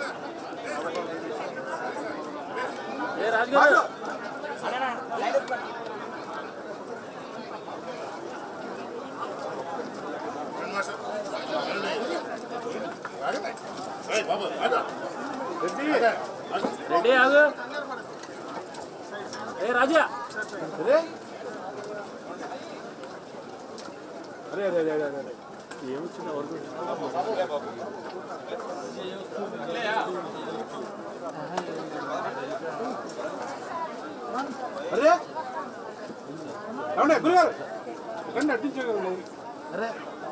ఏ రాజుగారు రెడీ ఆగు ఏ రాజా అరే అరే అరే అరే అరే అరే ఏమొచ్చింది ఎవరికి అరే ఏమండి గురుగారు రండి అట్టించగలరు అరే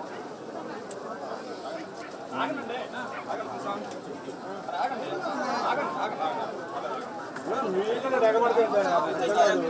మీకన్నా ఎగబడతాడు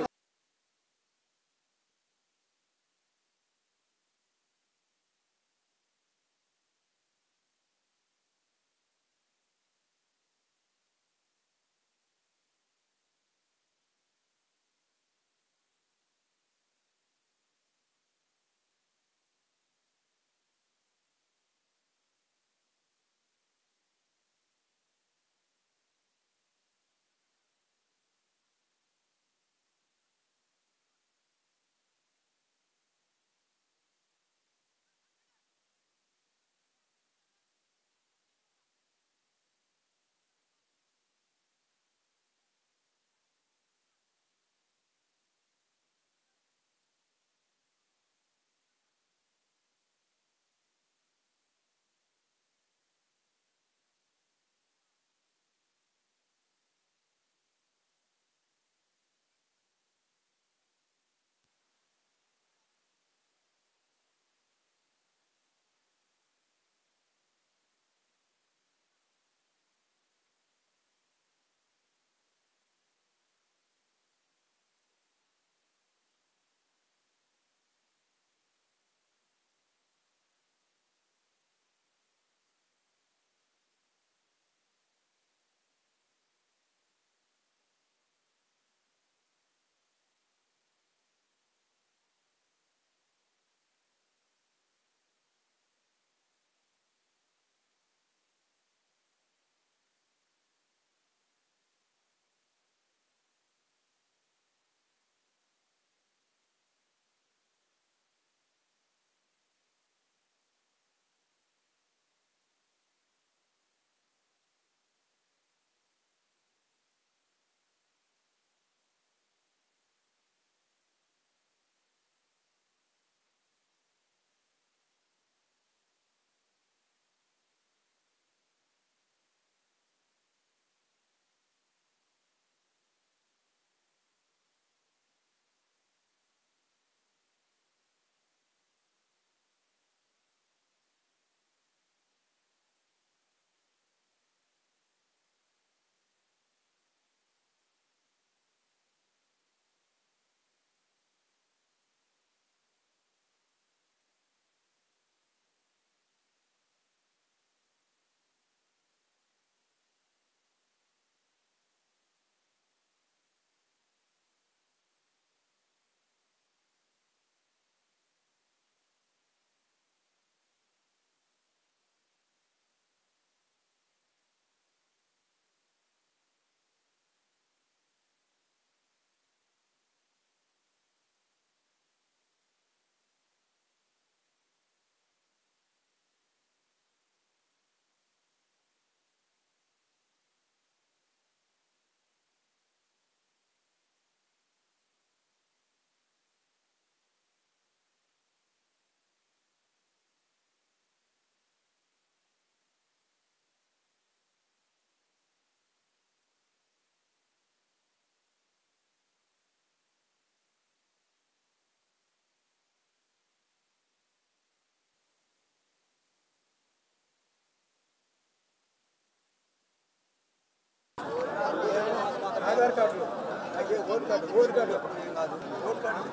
ఆధార్ కార్డు అయ్యే vote card vote card vote card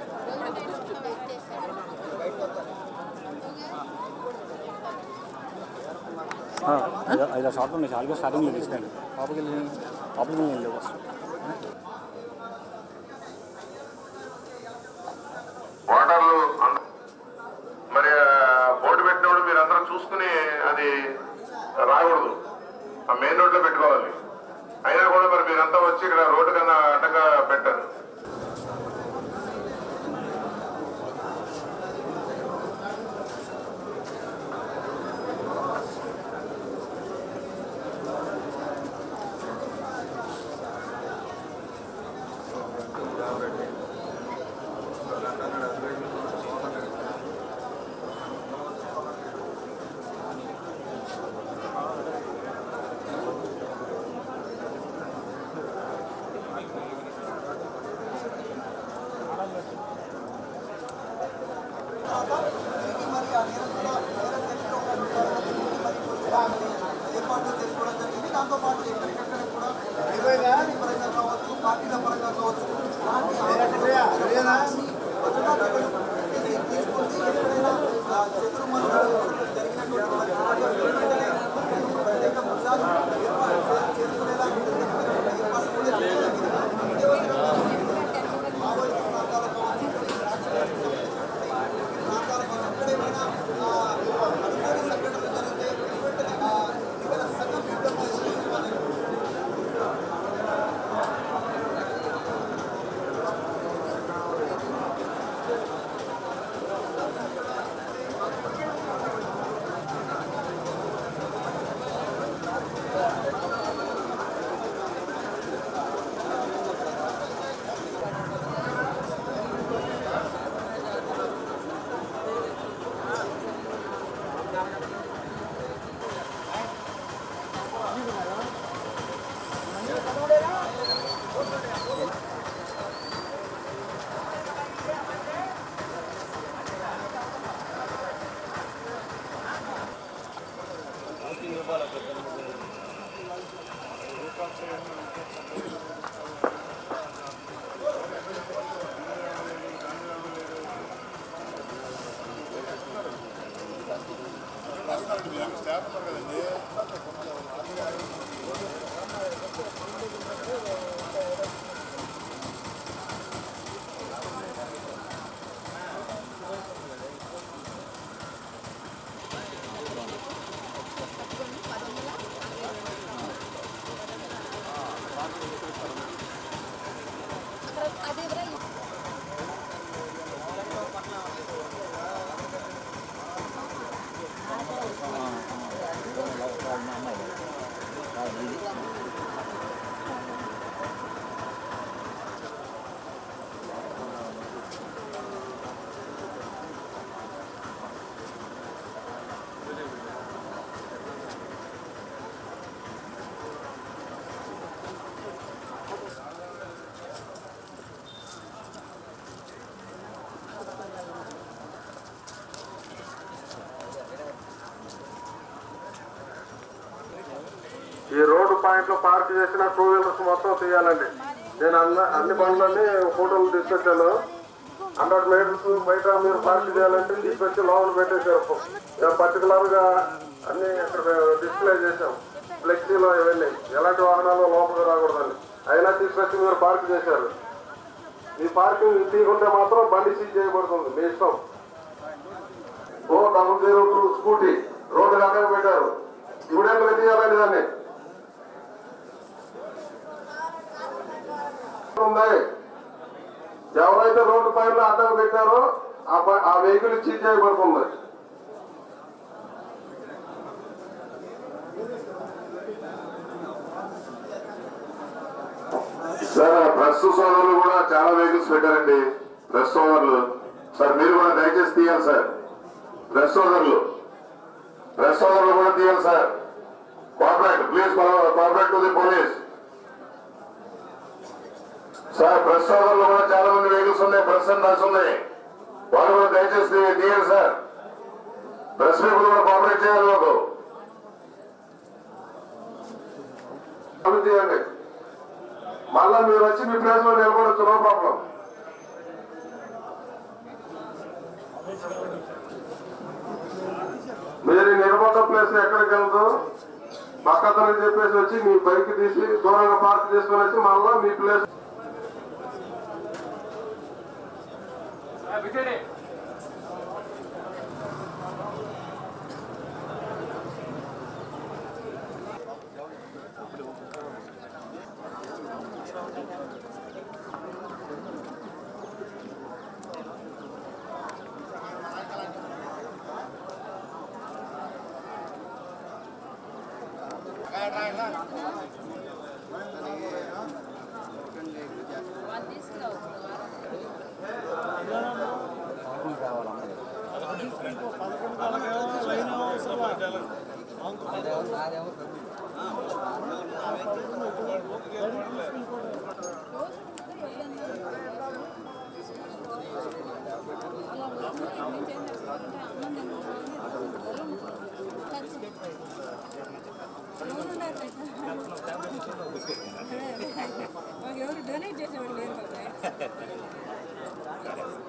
ఐదు షార్ట్ ఉన్నాయి చాలా స్టార్టింగ్లో తీసుకెళ్ళి లోపలికి వెళ్ళి లోపలికి వెళ్ళి వెళ్ళి వస్తాం ఓటర్లు అంద- మరి ఆ, ఓటు పెట్టినప్పుడు మీరు అందరం చూసుకుని అది రాకూడదు ఆ మెయిన్ మెయిన్ రోడ్ లో పెట్టుకోవాలి అయినా కూడా మరి మీరంతా వచ్చి ఇక్కడ రోడ్డు కన్నా అడ్డంగా పెట్టారు ఏర్పాట్లు చేసుకోవడం జరిగింది దాంతో పాటు ఎక్కడికక్కడ కూడా ఏవైనా పరంగా కావచ్చు పార్టీల పరంగా కావచ్చు అలాంటి భద్రతా చర్యలు తీసుకుంది ఎక్కడైనా ఆ, శత్రు మనుషులు జరిగినటువంటి వారికి ప్రత్యేక బృందాలు ఏర్పాటు చేసుకునేలా ఏర్పాట్లు కూడా చేయడం జరిగింది. మావోయిస్ట్ ప్రాంతాలు కావచ్చు ప్రాంతాలకు ఎక్కడేమైనా ఆ, అనుకోని సంఘటనలు జరిగితే వెంటనే ఆ ఎన్నికల సంఘం యుద్ధం చేసుకోవాలి ఈ రోడ్డు పాయింట్ లో పార్క్ చేసిన టూ వీలర్స్ మొత్తం తీయాలండి నేను అన్న అన్ని బండ్లన్నీ ఫోటోలు తీసుకొచ్చాను హండ్రెడ్ మీటర్స్ బయట మీరు పార్క్ చేయాలంటే తీసుకొచ్చి లోపల పెట్టేశారు మేము పర్టికులర్ గా అన్ని ఇక్కడ డిస్ప్లే చేశాం ఫ్లెక్సీలో ఇవన్నీ ఎలాంటి వాహనాలు లోపలికి రాకూడదండి అయినా తీసుకొచ్చి మీరు పార్క్ చేశారు ఈ పార్కింగ్ తీయకుంటే మాత్రం బండి సీజ్ చేయబడుతుంది మీ ఇష్టం O double zero two Scooty road అడ్డం పెట్టారు ఇప్పుడెందుకు తీయాలండి దాన్ని ఉంది ఎవరైతే రోడ్డు పైన అడ్డం పెట్టారో ఆ ప- ఆ వెహికల్ సీజ్ చేయబడుతుంది సార్ ప్రెస్ సోదరులు కూడా చాలా వెహికల్స్ పెట్టారండి ప్రెస్ సోదరులు సార్ మీరు కూడా దయచేసి తీయాలి సార్ ప్రెస్ సోదరులు ప్రెస్ సోదరులు కూడా తీయాలి sir cooperate please cooperate to the police sir press సోదరులు కూడా చాలా మంది వెహికల్స్ ఉన్నాయి ప్రెస్ అని రాసి ఉన్నాయి వాళ్ళు కూడా దయచేసి తీ- తీయండి సార్ ప్రెస్ పీపుల్ కూడా కోఆపరేట్ చేయాలి మాకు అవి తీయండి మళ్ళా మీరు వచ్చి మీ ప్లేస్ లో నిలబడచ్చు నో ప్రాబ్లం మీరు ఈ నిలబడ్డ ప్లేస్ ఎక్కడికి వెళ్దు పక్కతని చెప్పేసి వచ్చి మీ బైక్ తీసి దూరంగా పార్క్ చేసుకొని వచ్చి మళ్ళా మీ ప్లేస్ మాకు ఎవరు డొనేట్ చేసేవాళ్ళు లేరు బాబాయ్